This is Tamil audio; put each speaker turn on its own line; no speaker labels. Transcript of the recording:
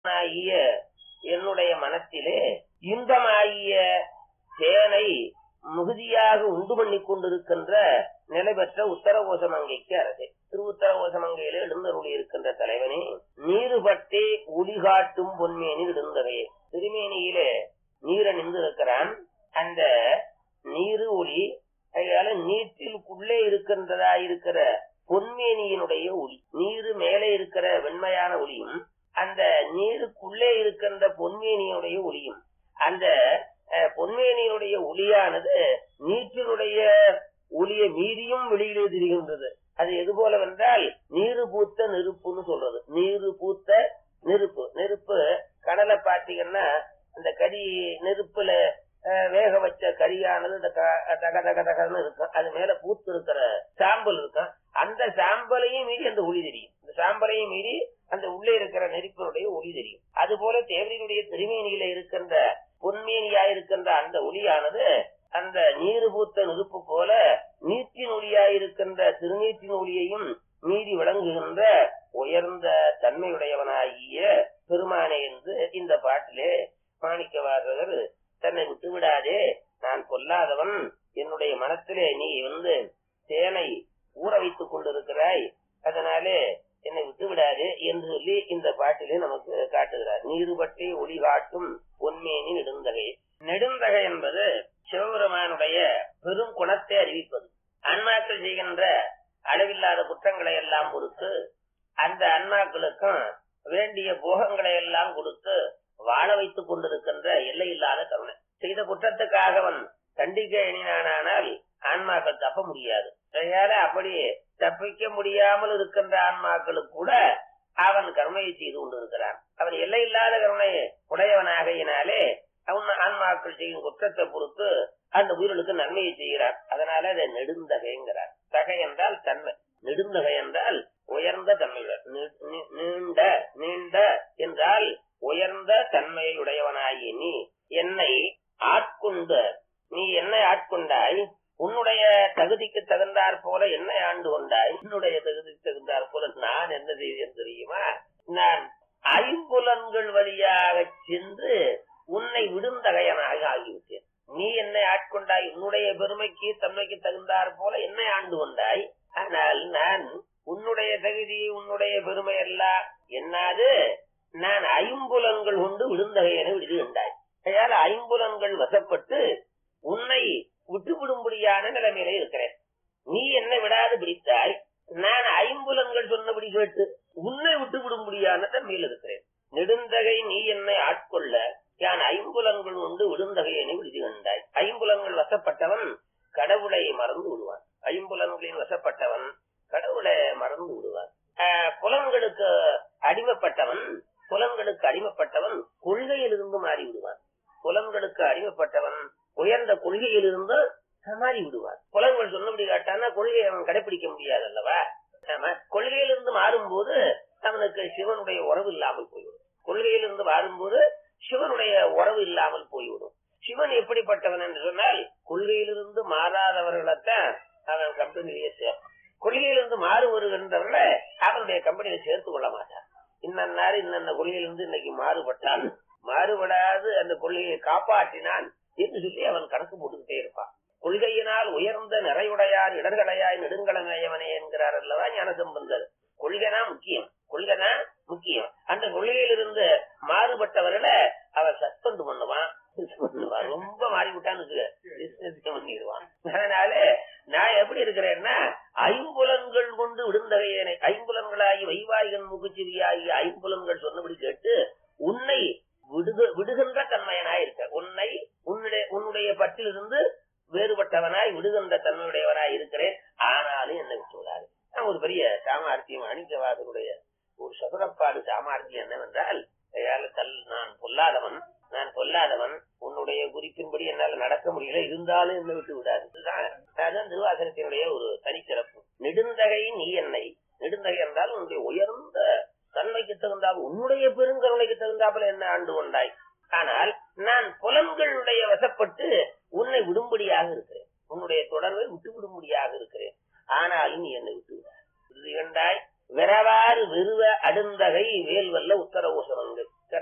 ஆகிய என்னுடைய மனத்திலே இன்பமாகிய தேனை மிகுதியாக உண்டு பண்ணி கொண்டிருக்கின்ற நிலை பெற்ற உத்தரகோசமங்கைக்கு அரசே திரு உத்தரகோசமங்கையிலே எழுந்தருளி இருக்கின்ற தலைவனே நீருபட்டே ஒளி காட்டும் பொன்மேனி இடுந்தவையே திருமேனியிலே நீரணிந்து இருக்கிறான் அந்த நீரு ஒளி அதனால நீற்றிற்குள்ளே இருக்கின்றதா இருக்கிற பொன்மேனியினுடைய ஒளி நீரு மேலே இருக்கிற வெண்மையான ஒளியும் அந்த நீருக்குள்ளே இருக்கின்ற பொன்மேனியுடைய ஒளியும் அந்த அஹ், பொன்மேனியினுடைய ஒளியானது நீற்றினுடைய ஒளியை மீறியும் வெளியிலே தெரிகின்றது அது எது போலவென்றால் நீரு பூத்த நெருப்புன்னு சொல்றது நீரு பூத்த நெருப்பு நெருப்பு கடலை பாத்தீங்கன்னா அந்த கறி நெருப்புல அஹ், வேக வச்ச கறியானது இந்த க- தக தக தகன்னு இருக்கும் அது மேல பூத்து இருக்கிற சாம்பல் இருக்கும் அந்த சாம்பலையும் மீறி அந்த ஒளி தெரியும் இந்த சாம்பலையும் மீறி அந்த உள்ளே இருக்கிற நெருப்பினுடைய ஒளி தெரியும் அது போல தேவதையுடைய திருமேனியில இருக்கின்ற பொன்மேனியா இருக்கின்ற அந்த ஒளியானது அந்த நீரு பூத்த நெருப்பு போல நீற்றின் ஒளியாயிருக்கின்ற திருநீற்றின் ஒளியையும் மீறி விளங்குகின்ற உயர்ந்த தன்மையுடையவனாகிய பெருமானே என்று இந்த பாட்டிலே மாணிக்கவாசகர் தன்னை விட்டு விடாதே நான் கொல்லாதவன் என்னுடைய மனத்திலே நீ வந்து தேனை ஊற வைத்துக் கொண்டிருக்கிறாய் அதனாலே என்னை விட்டு விடாதே என்று சொல்லி இந்த பாட்டிலே நமக்கு காட்டுகிறார் நீரு பற்றி ஒளி காட்டும் பொன்மேனி நெடுந்தகை நெடுந்தகை என்பது சிவபெருமானுடைய பெரும் குணத்தை அறிவிப்பது அன்மாக்கள் செய்கின்ற அளவில்லாத குற்றங்களை எல்லாம் பொறுத்து அந்த அன்மாக்களுக்கும் வேண்டிய போகங்களை எல்லாம் கொடுத்து வாழ வைத்துக் கொண்டிருக்கின்ற எல்லையில்லாத கருணை செய்த குற்றத்துக்காக அவன் தண்டிக்க எண்ணினானால் ஆன்மாக்கள் தப்ப முடியாது அதனால அப்படி தப்பிக்க முடியாமல் இருக்கின்ற ஆன்மாக்களுக்கு கூட அவன் கருணையை செய்து கொண்டிருக்கிறான் அவன் எல்லையில்லாத கருணை உடையவனாகையினாலே அவன் ஆன்மாக்கள் செய்யும் குற்றத்தை பொறுத்து அந்த உயிர்களுக்கு நன்மையை செய்கிறான் அதனால அதை நெடுந்தகைங்கிறார் தகை என்றால் தன்மை நெடுந்தகை என்றால் உயர்ந்த தன்மையுடன் நீ- நீ- நீண்ட நீண்ட என்றால் உயர்ந்த தன்மையுடையவனாகி நீ என்னை ஆட்கொண்ட நீ என்னை ஆட்கொண்டாய் உன்னுடைய தகுதிக்கு தகுந்தாற் போல என்னை ஆண்டு கொண்டாய் உன்னுடைய தகுதிக்கு தகுந்தாற் போல நான் என்ன செய்தேன் தெரியுமா நான் ஐம்புலன்கள் வழியாக சென்று உன்னை விடுந்தகையனாக ஆகிவிட்டேன் நீ என்னை ஆட்கொண்டாய் உன்னுடைய பெருமைக்கு தன்மைக்கு தகுந்தாற் போல என்னை ஆண்டு கொண்டாய் ஆனால் நான் உன்னுடைய தகுதி உன்னுடைய பெருமை எல்லாம் என்னாது நான் ஐம்புலன்கள் கொண்டு விடுந்தகையனை விடுகின்றாய் அதனால ஐம்புலன்கள் வசப்பட்டு உன்னை விட்டுவிடும்படியான நிலைமையில இருக்கிறேன் நீ என்னை விடாது பிடித்தாய் நான் ஐம்புலன்கள் சொன்னபடி கேட்டு உன்னை விட்டு விடும்படியான தன்மையில் இருக்கிறேன் நெடுந்தகை நீ என்னை ஆட்கொள்ள யான் ஐம்புலன்கள் உண்டு விடுந்தகையனை விடுதி கண்டாய் ஐம்புலன்கள் வசப்பட்டவன் கடவுளை மறந்து விடுவான் ஐம்புலன்களின் வசப்பட்டவன் கடவுளை மறந்து விடுவான் ஆஹ் புலன்களுக்கு அடிமைப்பட்டவன் புலன்களுக்கு அடிமைப்பட்டவன் கொள்கையிலிருந்து மாறி விடுவான் புலன்களுக்கு அடிமைப்பட்டவன் உயர்ந்த கொள்கையிலிருந்து மாறி விடுவான் புலன்கள் சொன்னபடி காட்டானா கொள்கையை அவன் கடைபிடிக்க முடியாது அல்லவா ஆமா கொள்கையிலிருந்து மாறும்போது அவனுக்கு சிவனுடைய உறவு இல்லாமல் போய்விடும் கொள்கையிலிருந்து மாறும்போது சிவனுடைய உறவு இல்லாமல் போய்விடும் சிவன் எப்படிப்பட்டவன் என்று சொன்னால் கொள்கையிலிருந்து மாறாதவர்களைத்தான் அவன் கம்பெனிலேயே சேர்ப்பான் கொள்கையிலிருந்து மாறு வருகின்றவர்களை அவனுடைய கம்பெனியில சேர்த்துக் கொள்ள மாட்டான் இன்னன்னாரு இன்னென்ன கொள்கையிலிருந்து இன்னைக்கு மாறுபட்டான் மாறுபடாது அந்த கொள்கையை காப்பாற்றினான் என்று சொல்லி அவன் கணக்கு போட்டுக்கிட்டே இருப்பான் கொள்கையினால் உயர்ந்த நிறையுடையார் இடர்களையாய் நெடுங்கலமேயவனே என்கிறார் அல்லவா ஞானசம்பந்தர் கொள்கைனா முக்கியம் கொள்கைனா முக்கியம் அந்த கொள்கையிலிருந்து மாறுபட்டவர்களை அவன் சஸ்பெண்ட் பண்ணுவான் பண்ணுவான் ரொம்ப மாறிவிட்டான்னு வச்சுக்க dismiss பண்ணிடுவான் அதனால நான் எப்படி இருக்கிறேன்னா ஐம்புலன்கள் கொண்டு விடுந்தகையனை ஐம்புலன்களாகி வைவாய்கள் முகுச்சிவியாகி ஐம்புலன்கள் சொன்னபடி கேட்டு உன்னை விடுக விடுகின்ற தன்மையனாய் இருக்க உன்னை உன்னுடைய உன்னுடைய பற்றிலிருந்து வேறுபட்டவனாய் விடுகின்ற தன்மையுடையவனாய் இருக்கிறேன் ஆனாலும் என்னை விட்டு விடாது நான் ஒரு பெரிய சாமார்த்தியம் அணிக்கவாசனுடைய ஒரு சதுரப்பாடு சாமார்த்தியம் என்னவென்றால் ஐயால தல் நான் பொல்லாதவன் நான் பொல்லாதவன் உன்னுடைய குறிப்பின்படி என்னால நடக்க முடியல இருந்தாலும் என்னை விட்டு விடாது இதுதான் அதுதான் திருவாசனத்தினுடைய ஒரு தனிச்சிறப்பு நெடுந்தகை நீ என்னை நெடுந்தகை என்றால் உன்னுடைய உயர்ந்த தன்மைக்கு தகுந்தால் உன்னுடைய பெருங்கருணைக்கு தகுந்தாப்புல என்ன ஆண்டு கொண்டாய் ஆனால் நான் புலன்களுடைய வசப்பட்டு உன்னை விடும்படியாக இருக்கிறேன் உன்னுடைய தொடர்பை விட்டு விடும்படியாக இருக்கிறேன் ஆனாலும் நீ என்னை விட்டு விடாய் இது கண்டாய் விரவாறு வெறுவ அடுந்தகை வேல்வல்ல உத்தர ஓசனங்கள்